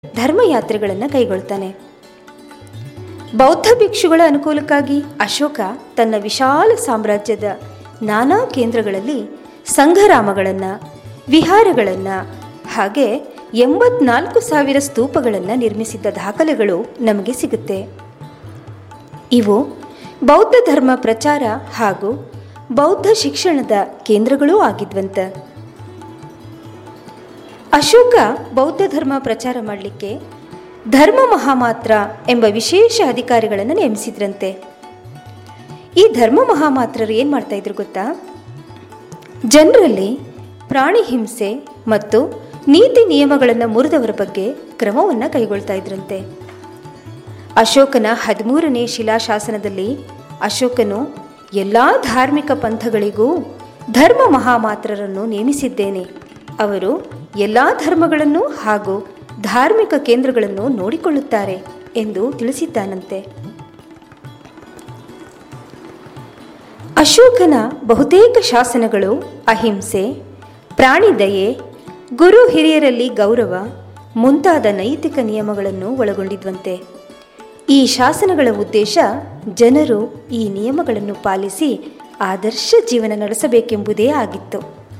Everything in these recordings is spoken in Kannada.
ಧರ್ಮಯಾತ್ರೆಗಳನ್ನು ಕೈಗೊಳ್ತಾನೆ ಬೌದ್ಧ ಭಿಕ್ಷುಗಳ ಅನುಕೂಲಕ್ಕಾಗಿ ಅಶೋಕ ತನ್ನ ವಿಶಾಲ ಸಾಮ್ರಾಜ್ಯದ ನಾನಾ ಕೇಂದ್ರಗಳಲ್ಲಿ ಸಂಘರಾಮಗಳನ್ನು ವಿಹಾರಗಳನ್ನು ಹಾಗೆ ಎಂಬತ್ನಾಲ್ಕು ಸಾವಿರ ಸ್ತೂಪಗಳನ್ನು ನಿರ್ಮಿಸಿದ್ದ ದಾಖಲೆಗಳು ನಮಗೆ ಸಿಗುತ್ತೆ ಇವು ಬೌದ್ಧ ಧರ್ಮ ಪ್ರಚಾರ ಹಾಗೂ ಬೌದ್ಧ ಶಿಕ್ಷಣದ ಕೇಂದ್ರಗಳೂ ಆಗಿದ್ವಂತ ಅಶೋಕ ಬೌದ್ಧ ಧರ್ಮ ಪ್ರಚಾರ ಮಾಡಲಿಕ್ಕೆ ಧರ್ಮ ಮಹಾಮಾತ್ರ ಎಂಬ ವಿಶೇಷ ಅಧಿಕಾರಿಗಳನ್ನು ನೇಮಿಸಿದ್ರಂತೆ ಈ ಧರ್ಮ ಮಹಾಮಾತ್ರರು ಏನು ಮಾಡ್ತಾ ಇದ್ರು ಗೊತ್ತಾ ಜನರಲ್ಲಿ ಪ್ರಾಣಿ ಹಿಂಸೆ ಮತ್ತು ನೀತಿ ನಿಯಮಗಳನ್ನು ಮುರಿದವರ ಬಗ್ಗೆ ಕ್ರಮವನ್ನು ಕೈಗೊಳ್ತಾ ಇದ್ರಂತೆ ಅಶೋಕನ ಹದಿಮೂರನೇ ಶಿಲಾಶಾಸನದಲ್ಲಿ ಅಶೋಕನು ಎಲ್ಲ ಧಾರ್ಮಿಕ ಪಂಥಗಳಿಗೂ ಧರ್ಮ ಮಹಾಮಾತ್ರರನ್ನು ನೇಮಿಸಿದ್ದೇನೆ ಅವರು ಎಲ್ಲ ಧರ್ಮಗಳನ್ನು ಹಾಗೂ ಧಾರ್ಮಿಕ ಕೇಂದ್ರಗಳನ್ನು ನೋಡಿಕೊಳ್ಳುತ್ತಾರೆ ಎಂದು ತಿಳಿಸಿದ್ದಾನಂತೆ ಅಶೋಕನ ಬಹುತೇಕ ಶಾಸನಗಳು ಅಹಿಂಸೆ ಪ್ರಾಣಿ ದಯೆ ಗುರು ಹಿರಿಯರಲ್ಲಿ ಗೌರವ ಮುಂತಾದ ನೈತಿಕ ನಿಯಮಗಳನ್ನು ಒಳಗೊಂಡಿದ್ವಂತೆ ಈ ಶಾಸನಗಳ ಉದ್ದೇಶ ಜನರು ಈ ನಿಯಮಗಳನ್ನು ಪಾಲಿಸಿ ಆದರ್ಶ ಜೀವನ ನಡೆಸಬೇಕೆಂಬುದೇ ಆಗಿತ್ತು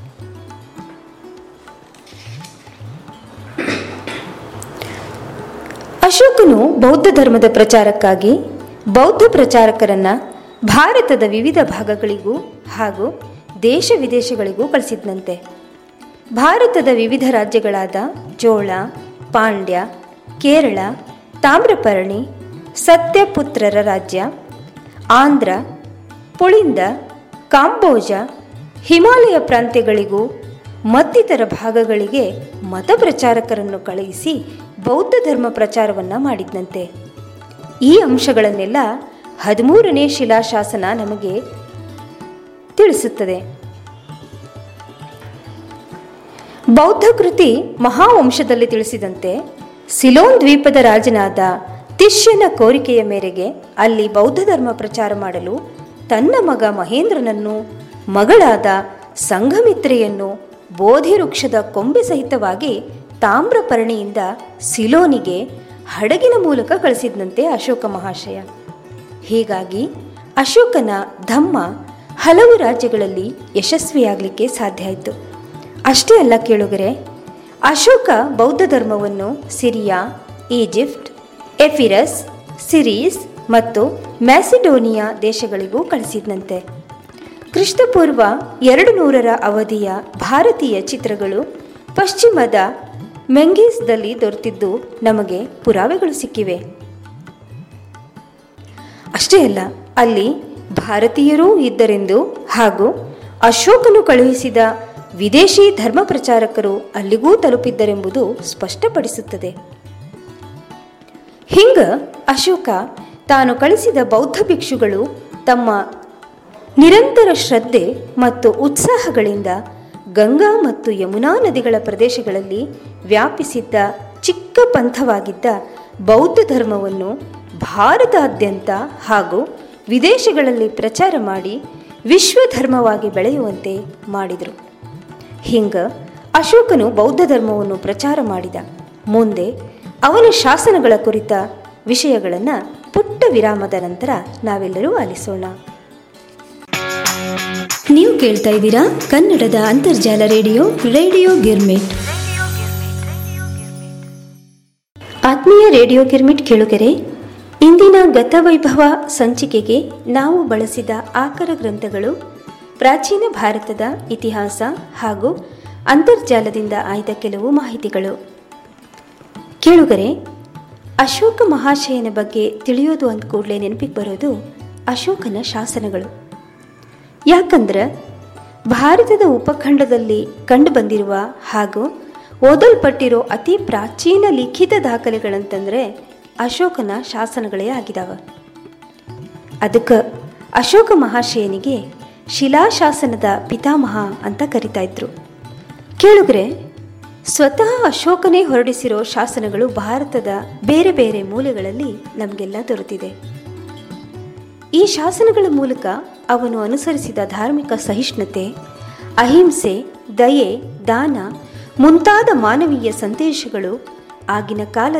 ಅಶೋಕನು ಬೌದ್ಧ ಧರ್ಮದ ಪ್ರಚಾರಕ್ಕಾಗಿ ಬೌದ್ಧ ಪ್ರಚಾರಕರನ್ನ ಭಾರತದ ವಿವಿಧ ಭಾಗಗಳಿಗೂ ಹಾಗೂ ದೇಶ ವಿದೇಶಗಳಿಗೂ ಕಳಿಸಿದ್ನಂತೆ ಭಾರತದ ವಿವಿಧ ರಾಜ್ಯಗಳಾದ ಜೋಳ ಪಾಂಡ್ಯ ಕೇರಳ ತಾಮ್ರಪರ್ಣಿ ಸತ್ಯಪುತ್ರರ ರಾಜ್ಯ ಆಂಧ್ರ ಪುಳಿಂದ ಕಾಂಬೋಜ ಹಿಮಾಲಯ ಪ್ರಾಂತ್ಯಗಳಿಗೂ ಮತ್ತಿತರ ಭಾಗಗಳಿಗೆ ಮತ ಪ್ರಚಾರಕರನ್ನು ಕಳುಹಿಸಿ ಬೌದ್ಧ ಧರ್ಮ ಪ್ರಚಾರವನ್ನು ಮಾಡಿದ್ನಂತೆ ಈ ಅಂಶಗಳನ್ನೆಲ್ಲ ಹದಿಮೂರನೇ ಶಿಲಾಶಾಸನ ನಮಗೆ ತಿಳಿಸುತ್ತದೆ ಬೌದ್ಧ ಕೃತಿ ಮಹಾವಂಶದಲ್ಲಿ ತಿಳಿಸಿದಂತೆ ಸಿಲೋನ್ ದ್ವೀಪದ ರಾಜನಾದ ತಿಷ್ಯನ ಕೋರಿಕೆಯ ಮೇರೆಗೆ ಅಲ್ಲಿ ಬೌದ್ಧ ಧರ್ಮ ಪ್ರಚಾರ ಮಾಡಲು ತನ್ನ ಮಗ ಮಹೇಂದ್ರನನ್ನು ಮಗಳಾದ ಸಂಘಮಿತ್ರೆಯನ್ನು ಬೋಧಿ ವೃಕ್ಷದ ಕೊಂಬೆ ಸಹಿತವಾಗಿ ತಾಮ್ರಪರ್ಣಿಯಿಂದ ಸಿಲೋನಿಗೆ ಹಡಗಿನ ಮೂಲಕ ಕಳಿಸಿದಂತೆ ಅಶೋಕ ಮಹಾಶಯ ಹೀಗಾಗಿ ಅಶೋಕನ ಧಮ್ಮ ಹಲವು ರಾಜ್ಯಗಳಲ್ಲಿ ಯಶಸ್ವಿಯಾಗಲಿಕ್ಕೆ ಸಾಧ್ಯ ಆಯಿತು ಅಷ್ಟೇ ಅಲ್ಲ ಕೇಳುಗರೆ ಅಶೋಕ ಬೌದ್ಧ ಧರ್ಮವನ್ನು ಸಿರಿಯಾ ಈಜಿಪ್ಟ್ ಎಫಿರಸ್ ಸಿರೀಸ್ ಮತ್ತು ಮ್ಯಾಸಿಡೋನಿಯಾ ದೇಶಗಳಿಗೂ ಕಳಿಸಿದ್ನಂತೆ ಕ್ರಿಸ್ತಪೂರ್ವ ಎರಡು ನೂರರ ಅವಧಿಯ ಭಾರತೀಯ ಚಿತ್ರಗಳು ಪಶ್ಚಿಮದ ಮೆಂಗೀಸ್ದಲ್ಲಿ ದೊರೆತಿದ್ದು ನಮಗೆ ಪುರಾವೆಗಳು ಸಿಕ್ಕಿವೆ ಅಷ್ಟೇ ಅಲ್ಲ ಅಲ್ಲಿ ಭಾರತೀಯರೂ ಇದ್ದರೆಂದು ಹಾಗೂ ಅಶೋಕನು ಕಳುಹಿಸಿದ ವಿದೇಶಿ ಧರ್ಮ ಪ್ರಚಾರಕರು ಅಲ್ಲಿಗೂ ತಲುಪಿದ್ದರೆಂಬುದು ಸ್ಪಷ್ಟಪಡಿಸುತ್ತದೆ ಹಿಂಗ ಅಶೋಕ ತಾನು ಕಳಿಸಿದ ಬೌದ್ಧ ಭಿಕ್ಷುಗಳು ತಮ್ಮ ನಿರಂತರ ಶ್ರದ್ಧೆ ಮತ್ತು ಉತ್ಸಾಹಗಳಿಂದ ಗಂಗಾ ಮತ್ತು ಯಮುನಾ ನದಿಗಳ ಪ್ರದೇಶಗಳಲ್ಲಿ ವ್ಯಾಪಿಸಿದ್ದ ಚಿಕ್ಕ ಪಂಥವಾಗಿದ್ದ ಬೌದ್ಧ ಧರ್ಮವನ್ನು ಭಾರತಾದ್ಯಂತ ಹಾಗೂ ವಿದೇಶಗಳಲ್ಲಿ ಪ್ರಚಾರ ಮಾಡಿ ವಿಶ್ವ ಧರ್ಮವಾಗಿ ಬೆಳೆಯುವಂತೆ ಮಾಡಿದರು ಹಿಂಗ ಅಶೋಕನು ಬೌದ್ಧ ಧರ್ಮವನ್ನು ಪ್ರಚಾರ ಮಾಡಿದ ಮುಂದೆ ಅವನ ಶಾಸನಗಳ ಕುರಿತ ವಿಷಯಗಳನ್ನು ಪುಟ್ಟ ವಿರಾಮದ ನಂತರ ನಾವೆಲ್ಲರೂ ಆಲಿಸೋಣ ನೀವು ಕೇಳ್ತಾ ಇದ್ದೀರಾ ಕನ್ನಡದ ಅಂತರ್ಜಾಲ ರೇಡಿಯೋ ರೇಡಿಯೋ ಗಿರ್ಮಿಟ್ ಆತ್ಮೀಯ ರೇಡಿಯೋ ಗಿರ್ಮಿಟ್ ಕೇಳುಗರೆ ಇಂದಿನ ಗತವೈಭವ ಸಂಚಿಕೆಗೆ ನಾವು ಬಳಸಿದ ಆಕರ ಗ್ರಂಥಗಳು ಪ್ರಾಚೀನ ಭಾರತದ ಇತಿಹಾಸ ಹಾಗೂ ಅಂತರ್ಜಾಲದಿಂದ ಆಯ್ದ ಕೆಲವು ಮಾಹಿತಿಗಳು ಕೇಳುಗರೆ ಅಶೋಕ ಮಹಾಶಯನ ಬಗ್ಗೆ ತಿಳಿಯೋದು ಅಂದ ಕೂಡಲೇ ನೆನಪಿಗೆ ಬರೋದು ಅಶೋಕನ ಶಾಸನಗಳು ಯಾಕಂದ್ರೆ ಭಾರತದ ಉಪಖಂಡದಲ್ಲಿ ಕಂಡುಬಂದಿರುವ ಹಾಗೂ ಓದಲ್ಪಟ್ಟಿರೋ ಅತಿ ಪ್ರಾಚೀನ ಲಿಖಿತ ದಾಖಲೆಗಳಂತಂದರೆ ಅಶೋಕನ ಶಾಸನಗಳೇ ಆಗಿದಾವ ಅದಕ್ಕೆ ಅಶೋಕ ಮಹಾಶಯನಿಗೆ ಶಿಲಾಶಾಸನದ ಪಿತಾಮಹ ಅಂತ ಕರಿತಾ ಇದ್ರು ಕೇಳುಗರೆ ಸ್ವತಃ ಅಶೋಕನೇ ಹೊರಡಿಸಿರೋ ಶಾಸನಗಳು ಭಾರತದ ಬೇರೆ ಬೇರೆ ಮೂಲೆಗಳಲ್ಲಿ ನಮಗೆಲ್ಲ ದೊರೆತಿದೆ ಈ ಶಾಸನಗಳ ಮೂಲಕ ಅವನು ಅನುಸರಿಸಿದ ಧಾರ್ಮಿಕ ಸಹಿಷ್ಣುತೆ ಅಹಿಂಸೆ ದಯೆ ದಾನ ಮುಂತಾದ ಮಾನವೀಯ ಸಂದೇಶಗಳು ಆಗಿನ ಕಾಲದ